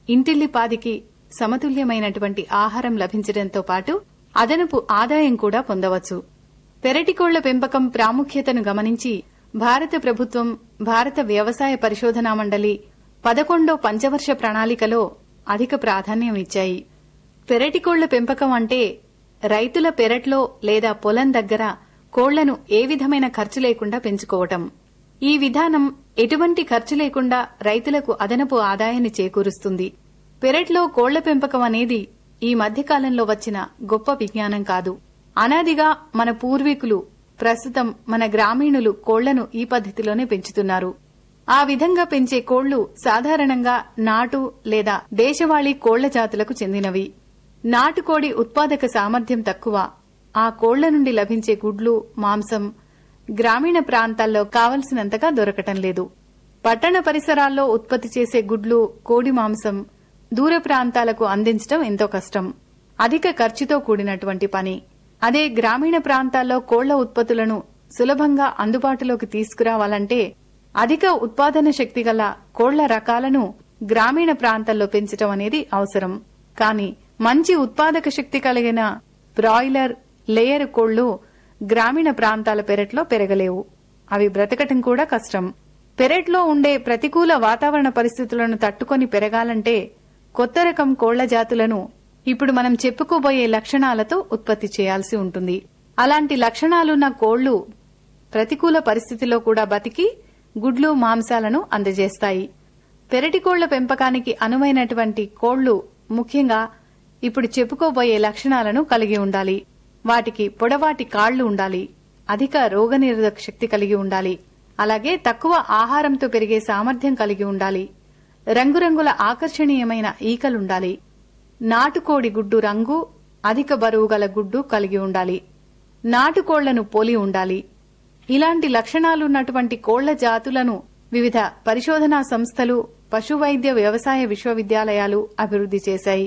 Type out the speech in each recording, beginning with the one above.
ఇంటిల్లిపాదికి సమతుల్యమైనటువంటి ఆహారం లభించడంతో పాటు అదనపు ఆదాయం కూడా పొందవచ్చు పెరటి కోళ్ల పెంపకం ప్రాముఖ్యతను గమనించి భారత ప్రభుత్వం భారత వ్యవసాయ పరిశోధనా మండలి పదకొండో పంచవర్ష ప్రణాళికలో అధిక ప్రాధాన్యం ఇచ్చాయి పెరటి కోళ్ల పెంపకం అంటే రైతుల పెరట్లో లేదా పొలం దగ్గర కోళ్లను ఏ విధమైన ఖర్చు లేకుండా పెంచుకోవటం ఈ విధానం ఎటువంటి ఖర్చు లేకుండా రైతులకు అదనపు ఆదాయాన్ని చేకూరుస్తుంది పెరట్లో కోళ్ల పెంపకం అనేది ఈ మధ్యకాలంలో వచ్చిన గొప్ప విజ్ఞానం కాదు అనాదిగా మన పూర్వీకులు ప్రస్తుతం మన గ్రామీణులు కోళ్లను ఈ పద్ధతిలోనే పెంచుతున్నారు ఆ విధంగా పెంచే కోళ్లు సాధారణంగా నాటు లేదా దేశవాళీ కోళ్ల జాతులకు చెందినవి నాటుకోడి ఉత్పాదక సామర్థ్యం తక్కువ ఆ కోళ్ల నుండి లభించే గుడ్లు మాంసం గ్రామీణ ప్రాంతాల్లో కావలసినంతగా దొరకటం లేదు పట్టణ పరిసరాల్లో ఉత్పత్తి చేసే గుడ్లు కోడి మాంసం దూర ప్రాంతాలకు అందించడం ఎంతో కష్టం అధిక ఖర్చుతో కూడినటువంటి పని అదే గ్రామీణ ప్రాంతాల్లో కోళ్ల ఉత్పత్తులను సులభంగా అందుబాటులోకి తీసుకురావాలంటే అధిక ఉత్పాదన శక్తి గల కోళ్ల రకాలను గ్రామీణ ప్రాంతాల్లో పెంచడం అనేది అవసరం కానీ మంచి ఉత్పాదక శక్తి కలిగిన బ్రాయిలర్ లేయర్ కోళ్లు గ్రామీణ ప్రాంతాల పెరట్లో పెరగలేవు అవి బ్రతకటం కూడా కష్టం పెరట్లో ఉండే ప్రతికూల వాతావరణ పరిస్థితులను తట్టుకొని పెరగాలంటే కొత్త రకం కోళ్ల జాతులను ఇప్పుడు మనం చెప్పుకోబోయే లక్షణాలతో ఉత్పత్తి చేయాల్సి ఉంటుంది అలాంటి లక్షణాలున్న కోళ్లు ప్రతికూల పరిస్థితిలో కూడా బతికి గుడ్లు మాంసాలను అందజేస్తాయి పెరటి కోళ్ల పెంపకానికి అనువైనటువంటి కోళ్లు ముఖ్యంగా ఇప్పుడు చెప్పుకోబోయే లక్షణాలను కలిగి ఉండాలి వాటికి పొడవాటి కాళ్లు ఉండాలి అధిక రోగనిరోధక శక్తి కలిగి ఉండాలి అలాగే తక్కువ ఆహారంతో పెరిగే సామర్థ్యం కలిగి ఉండాలి రంగురంగుల ఆకర్షణీయమైన ఈకలుండాలి నాటుకోడి గుడ్డు రంగు అధిక బరువు గల గుడ్డు కలిగి ఉండాలి నాటుకోళ్లను పోలి ఉండాలి ఇలాంటి లక్షణాలున్నటువంటి కోళ్ల జాతులను వివిధ పరిశోధనా సంస్థలు పశువైద్య వ్యవసాయ విశ్వవిద్యాలయాలు అభివృద్ధి చేశాయి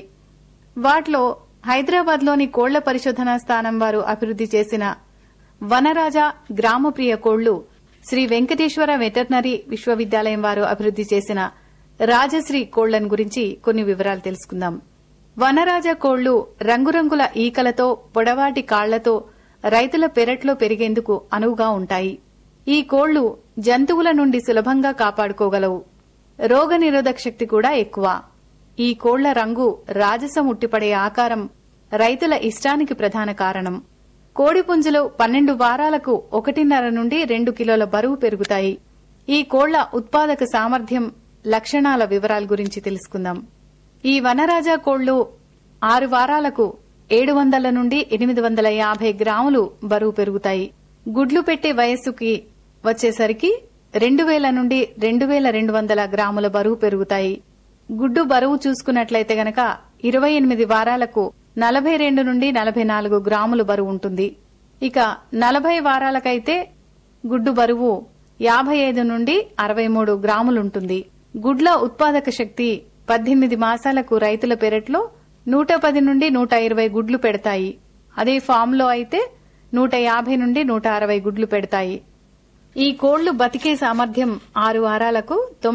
వాటిలో హైదరాబాద్లోని కోళ్ల పరిశోధనా స్థానం వారు అభివృద్ధి చేసిన వనరాజ గ్రామప్రియ కోళ్లు శ్రీ వెంకటేశ్వర వెటర్నరీ విశ్వవిద్యాలయం వారు అభివృద్ధి చేసిన రాజశ్రీ కోళ్లను గురించి కొన్ని వివరాలు తెలుసుకుందాం వనరాజ కోళ్లు రంగురంగుల ఈకలతో పొడవాటి కాళ్లతో రైతుల పెరట్లో పెరిగేందుకు అనువుగా ఉంటాయి ఈ కోళ్లు జంతువుల నుండి సులభంగా కాపాడుకోగలవు రోగనిరోధక శక్తి కూడా ఎక్కువ ఈ కోళ్ల రంగు రాజసం ఉట్టిపడే ఆకారం రైతుల ఇష్టానికి ప్రధాన కారణం కోడిపుంజులు పన్నెండు వారాలకు ఒకటిన్నర నుండి రెండు కిలోల బరువు పెరుగుతాయి ఈ కోళ్ల ఉత్పాదక సామర్థ్యం లక్షణాల వివరాల గురించి తెలుసుకుందాం ఈ వనరాజా కోళ్లు ఆరు వారాలకు ఏడు వందల నుండి ఎనిమిది వందల యాభై గ్రాములు బరువు పెరుగుతాయి గుడ్లు పెట్టే వయస్సుకి వచ్చేసరికి రెండు వేల నుండి రెండు వేల రెండు వందల గ్రాముల బరువు పెరుగుతాయి గుడ్డు బరువు చూసుకున్నట్లయితే గనక ఇరవై ఎనిమిది వారాలకు నలభై రెండు నుండి నలభై నాలుగు గ్రాములు బరువు ఉంటుంది ఇక నలభై వారాలకైతే గుడ్డు బరువు యాభై ఐదు నుండి అరవై మూడు గ్రాములుంటుంది గుడ్ల ఉత్పాదక శక్తి పద్దెనిమిది మాసాలకు రైతుల పెరట్లో నూట పది నుండి నూట ఇరవై గుడ్లు పెడతాయి అదే ఫామ్లో అయితే నూట యాభై నుండి నూట అరవై గుడ్లు పెడతాయి ఈ కోళ్లు బతికే సామర్థ్యం ఆరు వారాలకు